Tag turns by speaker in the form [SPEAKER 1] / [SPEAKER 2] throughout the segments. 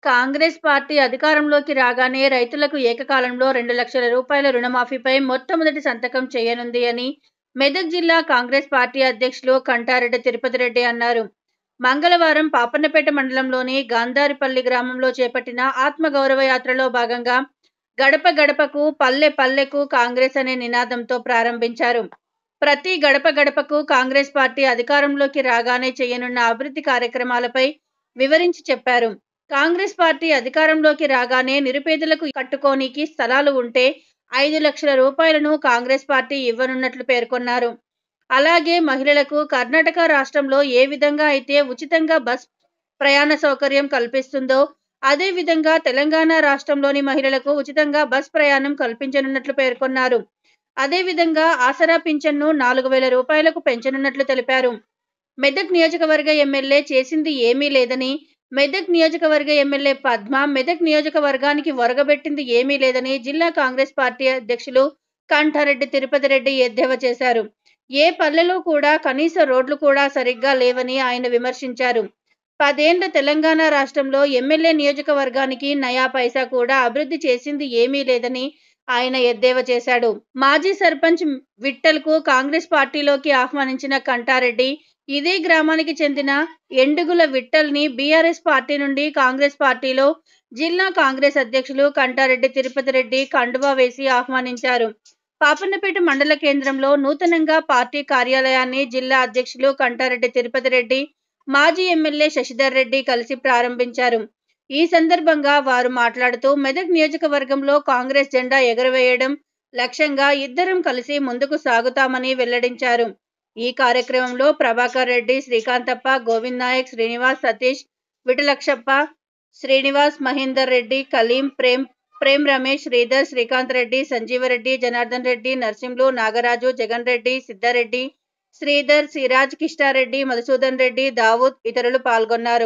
[SPEAKER 1] Congress party అధికారంలోకి రాగానే రైతులకు ఏకకాలంలో రెండు లక్షల రూపాయల రుణమాఫీపై మొట్టమొదటి సంతకం చేయనుంది అని మెదక్ జిల్లా కాంగ్రెస్ పార్టీ అధ్యక్షులు కంటారెడ్డి తిరుపతి రెడ్డి అన్నారు మంగళవారం పాపన్నపేట మండలంలోని గాంధారిపల్లి గ్రామంలో చేపట్టిన ఆత్మగౌరవ యాత్రలో భాగంగా గడప గడపకు పల్లె పల్లెకు కాంగ్రెస్ అనే నినాదంతో ప్రారంభించారు ప్రతి గడప గడపకు కాంగ్రెస్ పార్టీ అధికారంలోకి రాగానే చేయనున్న అభివృద్ధి కార్యక్రమాలపై వివరించి చెప్పారు కాంగ్రెస్ పార్టీ అధికారంలోకి రాగానే నిరుపేదలకు కట్టుకోనికి స్థలాలు ఉంటే ఐదు లక్షల రూపాయలను కాంగ్రెస్ పార్టీ ఇవ్వనున్నట్లు పేర్కొన్నారు అలాగే మహిళలకు కర్ణాటక రాష్ట్రంలో ఏ విధంగా అయితే ఉచితంగా బస్ ప్రయాణ సౌకర్యం కల్పిస్తుందో అదే విధంగా తెలంగాణ రాష్ట్రంలోని మహిళలకు ఉచితంగా బస్ ప్రయాణం కల్పించనున్నట్లు పేర్కొన్నారు అదేవిధంగా ఆసరా పింఛన్ను నాలుగు వేల రూపాయలకు పెంచనున్నట్లు తెలిపారు మెదక్ నియోజకవర్గ ఎమ్మెల్యే చేసింది ఏమీ లేదని మెదక్ నియోజకవర్గ ఎమ్మెల్యే పద్మ మెదక్ నియోజకవర్గానికి ఒరగబెట్టింది ఏమీ లేదని జిల్లా కాంగ్రెస్ పార్టీ అధ్యక్షులు కంఠారెడ్డి తిరుపతి రెడ్డి ఎద్దేవా చేశారు ఏ పల్లెలో కూడా కనీస రోడ్లు కూడా సరిగ్గా లేవని ఆయన విమర్శించారు పదేండ్ల తెలంగాణ రాష్ట్రంలో ఎమ్మెల్యే నియోజకవర్గానికి నయా పైసా కూడా అభివృద్ధి చేసింది ఏమీ లేదని ఆయన ఎద్దేవా చేశాడు మాజీ సర్పంచ్ విట్టల్కు కాంగ్రెస్ పార్టీలోకి ఆహ్వానించిన కంటారెడ్డి ఇదే గ్రామానికి చెందిన ఎండుగుల విట్టల్ని బీఆర్ఎస్ పార్టీ నుండి కాంగ్రెస్ పార్టీలో జిల్లా కాంగ్రెస్ అధ్యక్షులు కంటారెడ్డి తిరుపతి రెడ్డి కండువా వేసి ఆహ్వానించారు పాపన్నపేట మండల కేంద్రంలో నూతనంగా పార్టీ కార్యాలయాన్ని జిల్లా అధ్యక్షులు కంటారెడ్డి తిరుపతి రెడ్డి మాజీ ఎమ్మెల్యే శశిధర్ రెడ్డి కలిసి ప్రారంభించారు ఈ సందర్భంగా వారు మాట్లాడుతూ మెదక్ నియోజకవర్గంలో కాంగ్రెస్ జెండా ఎగురవేయడం లక్ష్యంగా ఇద్దరం కలిసి ముందుకు సాగుతామని వెల్లడించారు ఈ కార్యక్రమంలో ప్రభాకర్ రెడ్డి శ్రీకాంతప్ప గోవింద్ నాయక్ శ్రీనివాస్ సతీష్ విఠలక్షప్ప శ్రీనివాస్ మహేందర్ రెడ్డి కలీం ప్రేమ్ ప్రేమ్ రమేష్ శ్రీధర్ శ్రీకాంత్ రెడ్డి సంజీవరెడ్డి జనార్దన్ రెడ్డి నర్సింహులు నాగరాజు జగన్ రెడ్డి సిద్ధారెడ్డి శ్రీధర్ సిరాజ్ కిష్టారెడ్డి మధుసూదన్ రెడ్డి దావూద్ ఇతరులు పాల్గొన్నారు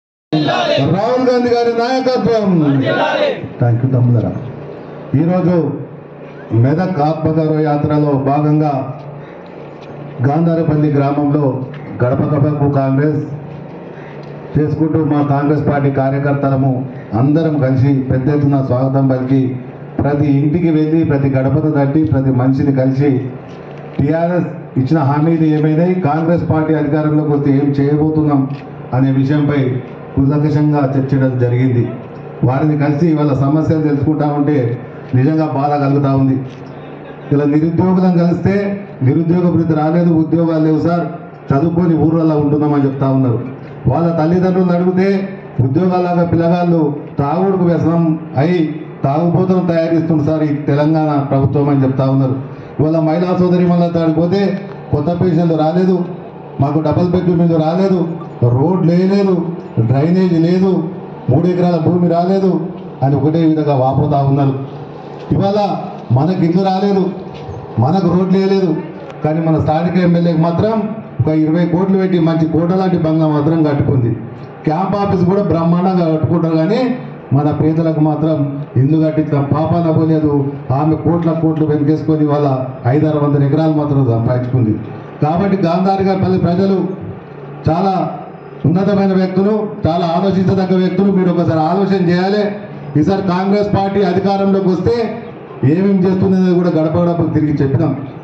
[SPEAKER 2] రాహుల్ గాంధీ గారి నాయకత్వం థ్యాంక్ యూ తమ్ముదరా ఈరోజు మెదక్ ఆత్మగౌరవ యాత్రలో భాగంగా గాంధారపల్లి గ్రామంలో గడప గడపకు కాంగ్రెస్ చేసుకుంటూ మా కాంగ్రెస్ పార్టీ కార్యకర్తలము అందరం కలిసి పెద్ద ఎత్తున స్వాగతం పలికి ప్రతి ఇంటికి వెళ్ళి ప్రతి గడపను తట్టి ప్రతి మనిషిని కలిసి టీఆర్ఎస్ ఇచ్చిన హామీలు ఏమైనాయి కాంగ్రెస్ పార్టీ అధికారంలోకి వస్తే ఏం చేయబోతున్నాం అనే విషయంపై కులకషంగా చర్చడం జరిగింది వారిని కలిసి వాళ్ళ సమస్యలు తెలుసుకుంటా ఉంటే నిజంగా బాధ కలుగుతూ ఉంది ఇలా నిరుద్యోగులను కలిస్తే నిరుద్యోగ వృత్తి రాలేదు ఉద్యోగాలు లేవు సార్ చదువుకొని ఊర్లలో ఉంటున్నామని చెప్తా ఉన్నారు వాళ్ళ తల్లిదండ్రులను అడిగితే ఉద్యోగాలాగా పిల్లగాళ్ళు తాగుడుకు వ్యసనం అయి తాగుబోతులను తయారిస్తుంది సార్ ఈ తెలంగాణ ప్రభుత్వం అని చెప్తా ఉన్నారు ఇవాళ మహిళా సోదరి మళ్ళీ తాడిపోతే కొత్త పెన్షన్లు రాలేదు మాకు డబల్ బెడ్రూమ్ మీద రాలేదు రోడ్ లేదు డ్రైనేజ్ లేదు మూడు ఎకరాల భూమి రాలేదు అని ఒకటే విధంగా వాపోతా ఉన్నారు ఇవాళ మనకి ఇల్లు రాలేదు మనకు రోడ్లు వేయలేదు కానీ మన స్థానిక ఎమ్మెల్యేకి మాత్రం ఒక ఇరవై కోట్లు పెట్టి మంచి కోట లాంటి బంగ్లా మాత్రం కట్టుకుంది క్యాంప్ ఆఫీస్ కూడా బ్రహ్మాండంగా కట్టుకుంటారు కానీ మన పేదలకు మాత్రం ఇల్లు కట్టించిన పాపాన పోలేదు ఆమె కోట్ల కోట్లు వెనకేసుకొని వాళ్ళ ఐదారు వందల ఎకరాలు మాత్రం సంపాదించుకుంది కాబట్టి గాంధారి గారి పల్లి ప్రజలు చాలా ఉన్నతమైన వ్యక్తులు చాలా ఆలోచించదగ్గ వ్యక్తులు మీరు ఒకసారి ఆలోచన చేయాలి ఈసారి కాంగ్రెస్ పార్టీ అధికారంలోకి వస్తే ఏమేమి చేస్తుందనేది కూడా గడప గడపకు తిరిగి చెప్పినాం